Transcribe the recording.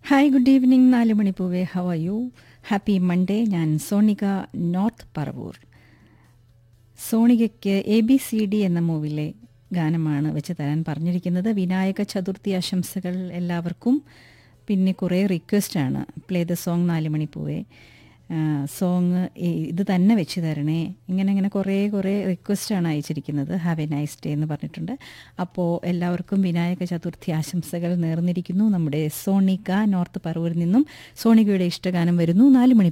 hi good evening നാല് മണിപ്പൂവേ how are you happy Monday ഞാൻ സോണിക നോർത്ത് പറവൂർ സോണികയ്ക്ക് എ ബി സി ഡി എന്ന മൂവിലെ ഗാനമാണ് വെച്ച് തരാൻ പറഞ്ഞിരിക്കുന്നത് വിനായക ചതുർത്ഥി ആശംസകൾ എല്ലാവർക്കും പിന്നെ കുറേ റിക്വസ്റ്റാണ് പ്ലേ ദ സോങ് നാല് മണിപ്പൂവേ സോങ് ഇത് തന്നെ വെച്ച് തരണേ ഇങ്ങനെ ഇങ്ങനെ കുറേ കുറേ റിക്വസ്റ്റാണ് അയച്ചിരിക്കുന്നത് ഹാവ് എ നൈസ് ഡേ എന്ന് പറഞ്ഞിട്ടുണ്ട് അപ്പോൾ എല്ലാവർക്കും വിനായക ചതുർത്ഥി ആശംസകൾ നേർന്നിരിക്കുന്നു നമ്മുടെ സോണിക നോർത്ത് പറവൂരിൽ നിന്നും സോണികയുടെ ഇഷ്ടഗാനം വരുന്നു നാല് മണി